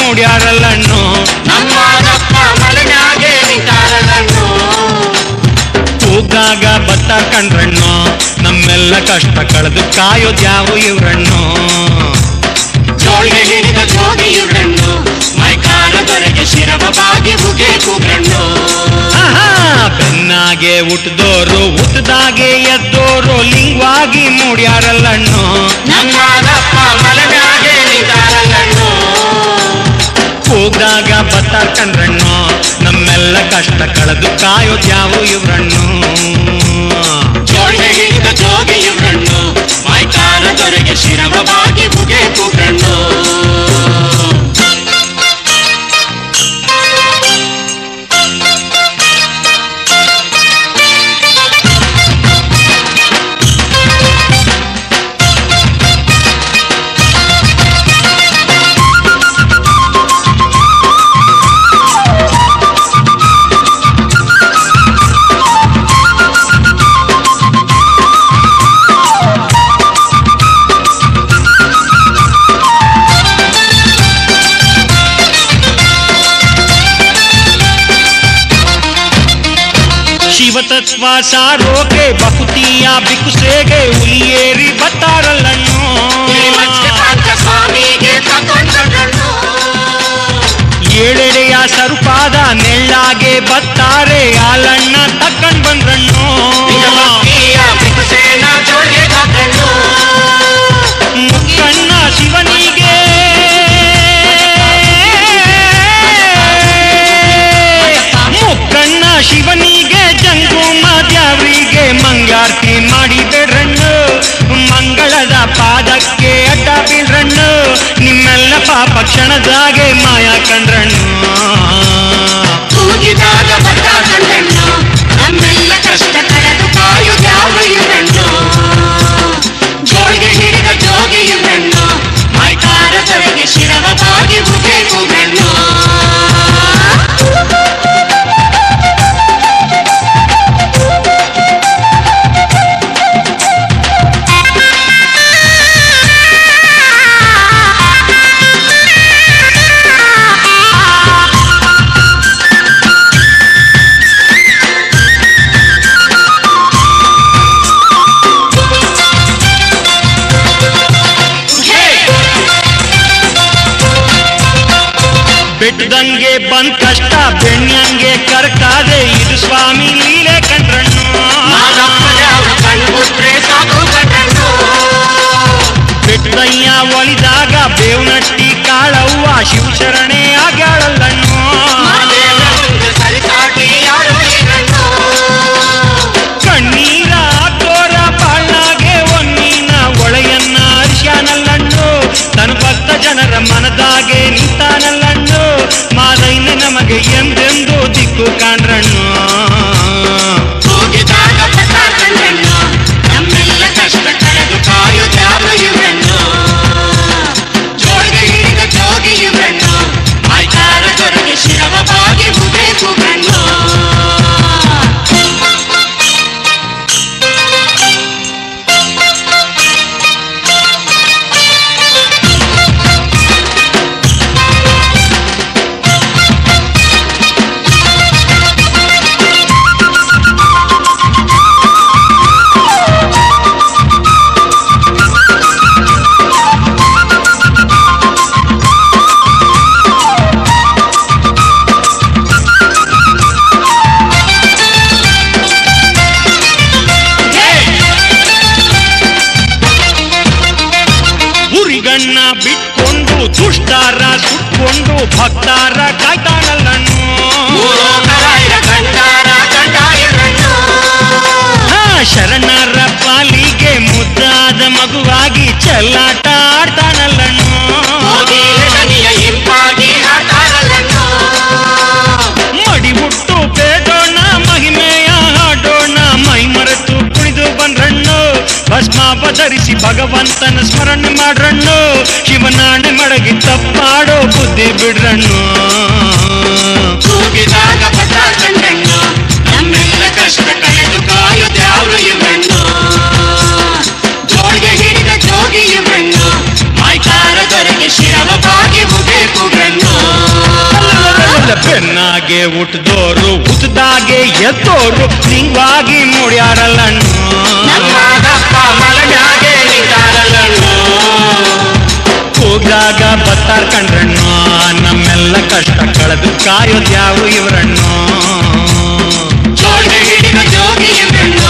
ಮೂಡ್ಯಾರಲ್ಲಣ್ಣು ನಮ್ಮದಪ್ಪ ಮಲೆನಾಗೆ ನಿಂತಾರಲ್ಲಣ್ಣು ಕೂಗಾಗ ಬತ್ತ ಕಂಡ್ರಣ್ಣು ನಮ್ಮೆಲ್ಲ ಕಷ್ಟ ಕಳೆದು ಕಾಯೋದ್ಯಾವು ಇವ್ರಣ್ಣು ಜೋಳಿಗೆ ಹಿಡಿದ ಜೋಗಿಯುಡಣ್ಣು ಮೈಕಾಲದೊರೆಗೆ ಶಿರವ ಬಾಗಿ ಬುಗೆ ಕೂಗ್ರಣ್ಣು ಆಹಾ, ಬೆನ್ನಾಗೆ ಹುಟ್ಟಿದೋರು ಹುಟ್ಟದಾಗೆ ಎದ್ದೋರು ಲಿಂಗವಾಗಿ ಮೂಡ್ಯಾರಲ್ಲಣ್ಣು ನಮ್ಮದಪ್ಪ ಮಲೆನಾಗೆ ನಿಂತಾರಲ್ಲಣ್ಣು ಕೂಗಾಗ ಬತ್ತ ಕಂಡ್ರಣ್ಣು ನಮ್ಮೆಲ್ಲ ಕಷ್ಟ ಕಳೆದು ಕಾಯೋದ್ಯಾವು ಇವ್ರಣ್ಣು ಜೋಳಿಗೆ ಹಿಡಿದ ಜೋಗಿಯುಡಣ್ಣು ಮೈಕಾಲದೊರೆಗೆ ಶಿರವ ಬಾಗಿ ಬುಗೆ ಕೂಗ್ರಣ್ಣು ಶಿವತತ್ವ ಸಾರೋಕೆ ಬಹುತಿಯ ಬಿಕುಸೇಗೆ ಹುಲಿಯೇರಿ ಬತ್ತಾರಲ್ಲಣ್ಣು ಶ್ರೀಮಂತ ಸ್ವಾಮಿಗೆ ತಗೊಂಡಣ್ಣು ಏಳೆಡೆಯ ಸರುಪಾದ ನೆಳ್ಳಾಗೆ ಬತ್ತಾರೆ ಆಲಣ್ಣ ತಕ್ಕಂಡ್ ಬಂದ್ರಣ್ಣು ಭಕ್ತಿಯ ಬಿಗುಸೇನ ಜೋಳಿಗೆ ಹಾಕಣ್ಣು ಮುಕ್ಕಣ್ಣ ಶಿವನಿಗೆ ಮುಕ್ಕಣ್ಣ ಶಿವನಿಗೆ ಜಂಗುಮ ದ್ಯಾವರಿಗೆ ಮಂಗಾರ್ತಿ ಮಾಡಿದರಣ್ಣು ಮಂಗಳದ ಪಾದಕ್ಕೆ ಅಡ್ಡ ಬೀಳ್ರಣ್ಣು ನಿಮ್ಮೆಲ್ಲ ಪಾಪ ಕ್ಷಣದಾಗೆ ಮಾಯ ಕಂಡ್ರಣ್ಣು ತೂಗಿದಾಗ ಬದ್ದಾಕಣ್ಣು ನಮ್ಮೆಲ್ಲ ಕಷ್ಟ ಕಳೆದು ಕಾಯುದ್ಯಾವ ಇವರಣ್ಣು ಜೋಳಿಗೆ ಹಿಡಿದ ಜೋಗಿ ಇವರಣ್ಣು ಮೈಕಾರ ತಲೆಗೆ ಶಿರವ ಬಾಗಿ ಬುಬೇಕು ಗಣ್ಣು ಬೆಟ್ಟದಂಗೆ ಬಂದ್ ಕಷ್ಟ ಬೆಣ್ಣಂಗೆ ಕರ್ಕಾದೆ ಇದು ಸ್ವಾಮಿ ಲೀಲೆ ಕಂಡ್ರಣ್ಣು ಅವರು ಕಣ್ಬಿಟ್ರೆ ಸಾಕು ಗಣ್ಣು ಬೆಟ್ಟದಯ್ಯ ಒಲಿದಾಗ ಬೇವ್ನಟ್ಟಿ ಕಾಳವ್ವ ಶಿವಶರಣೆ ಆಗ್ಯಾಳಲ್ಲಣ್ಣು ಮಾದೇವ ಮುಂದೆ ಸರಿಸಾಟಿ ಯಾರು ಇರಣ್ಣು ಕಣ್ಣೀರ ತೋರ ಬಾಳ್ನಾಗೆ ಒನ್ನಿನ ಒಳೆಯನ್ನ ಅರ್ಶ್ಯಾನಲ್ಲಣ್ಣು ತನ್ನ ಭಕ್ತ ಜನರ ಮನದಾಗೆ ನಿಂತಾನಲ್ಲಣ್ಣು ಮಾದೈನ ನಮಗೆ ಎಂದೆಂದು ದಿಕ್ಕು ಕಾಣ್ರಣ್ಣು ತೂಗಿದಾಗ ಬದ್ದಾಕಣ್ಣು ನಮ್ಮೆಲ್ಲ ಕಷ್ಟ ಕಳೆದು ಕಾಯುದ್ಯಾವ ಇವರಣ್ಣು ಜೋಳಿಗೆ ಹಿಡಿದ ಜೋಗಿ ಇವರಣ್ಣು ಮೈಕಾರ ಜೊರಗೆ ಶಿರವ ಬಾಗಿ ಬುಬೇಕು ಗಣ್ಣು ಉರಿಗಣ್ಣ ಬಿಟ್ಕೊಂಡು ದುಷ್ಟಾರ ಸುಟ್ಕೊಂಡು ಭಕ್ತಾರ ಕಾಯ್ತಾನಲ್ಲಣ್ಣು ಭೂಲೋಕರಾಯ ಗಂಡಾರ ಗಂಡ ಇವರಣ್ಣು ಆ ಶರಣರ ಪಾಲಿಗೆ ಮುದ್ದಾದ ಮಗುವಾಗಿ ಚೆಲ್ಲಾಟ ಆಡ್ತಾನಲ್ಲಣ್ಣು ಮೋದಿಯ ದನಿಯ ಇಂಪಾಗಿ ಹಾಟಾರಲ್ಲಣ್ಣು ಮಡಿಬುಟ್ಟು ಬೇಡೋಣ ಮಹಿಮೆಯ ಹಾಡೋಣ ಮೈ ಮರೆತು ಕುಣಿದು ಬಂದ್ರಣ್ಣು ಭಸ್ಮಾಪ ಧರಿಸಿ ಭಗವಂತನ ಸ್ಮರಣೆ ಮಾಡ್ರಣ್ಣು ಶಿವನಾಣೆ ಮಡಗಿ ತಪ್ಪಾಡೋ ಬುದ್ಧಿ ಬಿಡ್ರಣ್ಣು ತೂಗಿದಾಗ ಬದ್ದಾಕಣ್ಣು ನಮ್ಮೆಲ್ಲ ಕಷ್ಟ ಕಳೆದು ಕಾಯುದ್ಯಾವ್ರು ಇವರಣ್ಣು ಜೋಳಿಗೆ ಹಿಡಿದ ಜೋಗಿ ಇವರಣ್ಣು ಮೈಕಾರ ದೊರೆಗೆ ಶಿರವ ಬಾಗಿ ಬುಬೇಕು ಗಣ್ಣು ಬೆಳಗ್ಗೆ ಹುಟ್ಟಿದೋರು ಹುಟ್ಟದಾಗೆ ಎದ್ದೋರು ನಿಂಗಾಗಿ ಮುಡ್ಯಾರಲ್ಲಣ್ಣು ನಮ್ಮದಪ್ಪ ಮಲಗ್ಯಾಗೆ ನಿಂತಾರಲ್ಲಣ್ಣು ಕೂಗಾಗ ಬತ್ತಾರ್ ಕಂಡ್ರಣ್ಣು ನಮ್ಮೆಲ್ಲ ಕಷ್ಟ ಕಳೆದು ಕಾಯೋದ್ಯಾವು ಇವರಣ್ಣು ಜೋಡಿ ಹಿಡಿದ ಜೋಗಿ ಇವ್ರಣ್ಣು